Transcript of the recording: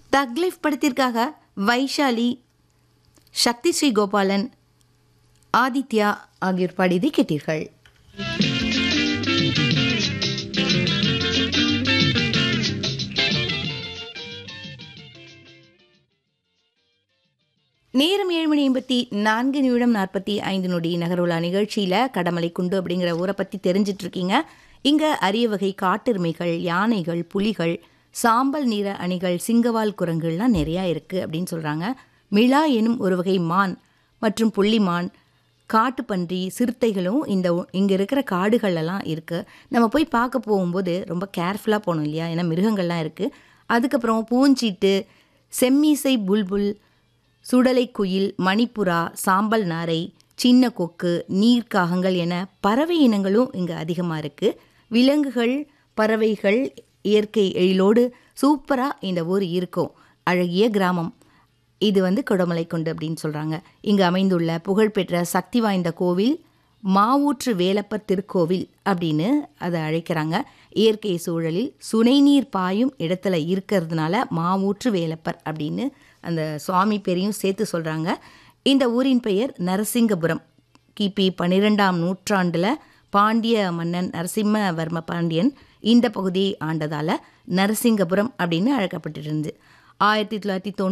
தக் லைஃப் படத்திற்காக வைஷாலி சக்தி ஸ்ரீ கோபாலன் ஆதித்யா ஆகியோர் பாடியதை கேட்டீர்கள் நேரம் ஏழு மணி எண்பத்தி நான்கு நிமிடம் நாற்பத்தி ஐந்து நொடி நகருலா நிகழ்ச்சியில் கடமலை குண்டு அப்படிங்கிற ஊரை பற்றி தெரிஞ்சிட்டு இருக்கீங்க இங்கே அரிய வகை காட்டெருமைகள் யானைகள் புலிகள் சாம்பல் நிற அணிகள் சிங்கவால் குரங்குகள்லாம் நிறையா இருக்குது அப்படின்னு சொல்கிறாங்க மிளா எனும் ஒரு வகை மான் மற்றும் புள்ளிமான் காட்டுப்பன்றி சிறுத்தைகளும் இந்த இங்கே இருக்கிற காடுகளெல்லாம் இருக்குது நம்ம போய் பார்க்க போகும்போது ரொம்ப கேர்ஃபுல்லாக போகணும் இல்லையா ஏன்னா மிருகங்கள்லாம் இருக்குது அதுக்கப்புறம் பூஞ்சீட்டு செம்மீசை புல்புல் சுடலை குயில் மணிப்புறா சாம்பல் நாரை சின்ன கொக்கு நீர்க்காகங்கள் என பறவை இனங்களும் இங்கே அதிகமாக இருக்குது விலங்குகள் பறவைகள் இயற்கை எழிலோடு சூப்பராக இந்த ஊர் இருக்கும் அழகிய கிராமம் இது வந்து குடமலைக்குண்டு அப்படின்னு சொல்கிறாங்க இங்கு அமைந்துள்ள புகழ்பெற்ற சக்தி வாய்ந்த கோவில் மாவூற்று வேலப்பர் திருக்கோவில் அப்படின்னு அதை அழைக்கிறாங்க இயற்கை சூழலில் சுனைநீர் பாயும் இடத்துல இருக்கிறதுனால மாவூற்று வேலப்பர் அப்படின்னு அந்த சுவாமி பேரையும் சேர்த்து சொல்கிறாங்க இந்த ஊரின் பெயர் நரசிங்கபுரம் கிபி பன்னிரெண்டாம் நூற்றாண்டில் பாண்டிய மன்னன் நரசிம்மவர்ம பாண்டியன் இந்த பகுதியை ஆண்டதால் நரசிங்கபுரம் அப்படின்னு அழைக்கப்பட்டிருந்து ஆயிரத்தி தொள்ளாயிரத்தி தொண்ணூறு